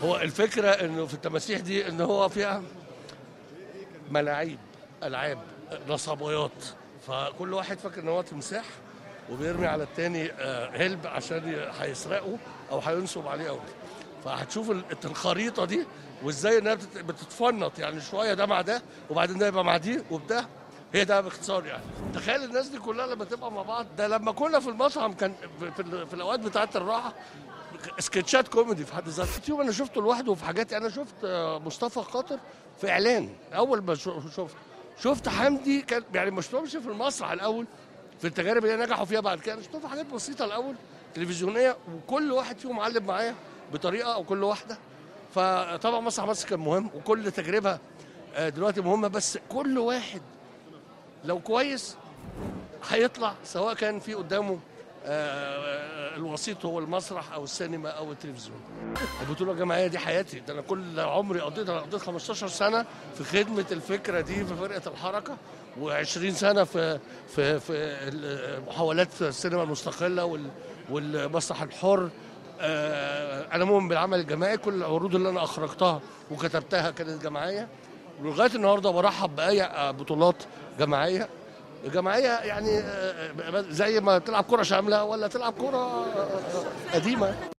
هو الفكره انه في التماسيح دي ان هو فيها ملاعيب العاب نصبيات فكل واحد فاكر ان هو تمساح وبيرمي على التاني آه، هلب عشان ي- هيسرقه او هينصب عليه او فهتشوف ال- الخريطه دي وازاي انها بتت- بتتفنط يعني شويه ده مع ده وبعدين ده يبقى مع دي وبده هي ده باختصار يعني تخيل الناس دي كلها لما تبقى مع بعض ده لما كنا في المطعم كان في, ال- في الاوقات بتاعه الراحه سكتشات كوميدي في حد ذاته يوم انا شفته لوحده في حاجات انا شفت آه، مصطفى خاطر في اعلان اول ما شو- شفت شفت حمدي كان يعني ما شفتهمش في المسرح الاول في التجارب اللي نجحوا فيها بعد كده أنا شفتهم في حاجات بسيطه الاول تلفزيونيه وكل واحد فيهم علم معايا بطريقه او كل واحده فطبعا مسرح مصر كان مهم وكل تجربه آه، دلوقتي مهمه بس كل واحد لو كويس هيطلع سواء كان في قدامه آه، الوسيط هو المسرح او السينما او التلفزيون البطوله الجماعيه دي حياتي ده انا كل عمري قضيت انا قضيت 15 سنه في خدمه الفكره دي في فرقه الحركه و20 سنه في في في ال- محاولات السينما المستقله وال- والمسرح الحر آه، انا مؤمن بالعمل الجماعي كل العروض اللي انا اخرجتها وكتبتها كانت جماعيه ولغايه النهارده برحب باي آه، بطولات جماعيه جماعيه يعني آه، آه، زي ما تلعب كره شامله ولا تلعب كره آه، آه، قديمه